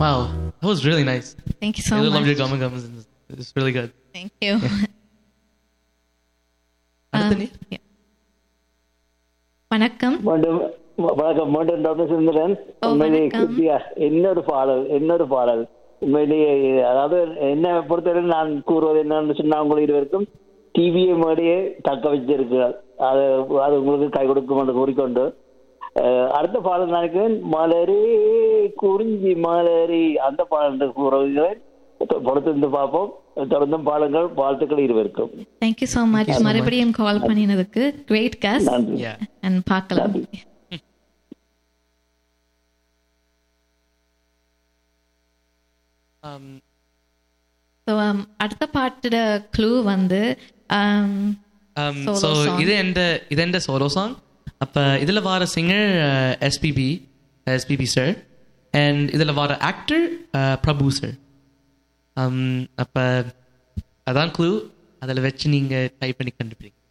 Wow, that was really nice. Thank you so I really loved much. your gum and gums. It's really good. Thank you. அடுத்த Um, நீ? yeah. வணக்கம் மீண்டும் வ- வணக்கம் மீண்டும் doctor Sundaran ஓ, உண்மையிலேயே வணக்கம். கிருத்தியா இன்னொரு பாடல் இன்னொரு பாடல் உண்மையிலேயே அதாவது என்ன பொறுத்தவரை நான் கூறுவது என்னன்னு சொன்னா உங்களுக்கு இருவருக்கும் டிவியை மேடையே தக்க வச்சிருக்கிறார் அது அது உங்களுக்கு கை கொடுக்கும் என்று கூறிக்கொண்டு அஹ், அடுத்த பாடல் நினைக்கிறேன் மலரே குறிஞ்சி மலரே அந்த பாடல் கூறுகிறேன் பொறுத்திருந்து பார்ப்போம் தொடர்ந்தும் பாடங்கள் வாழ்த்துக்கள் இருவருக்கும் thank you so much so much. மறுபடியும் கால் பண்ணினதுக்கு கிரேட் கேஸ் நன்றி Yeah. அண்ட் பார்க்கலாம் Um, ஸோ அடுத்த பாட்டோட க்ளூ வந்து um, um, Solo so song. இது எந்த இது எந்த சோலோ சாங் அப்போ இதில் வர singer SPB SPB sir and இதில் வர ஆக்டர் பிரபு சார் அப்போ அதான் க்ளூ அதில் வச்சு நீங்கள் டைப் பண்ணி கண்டுபிடிங்க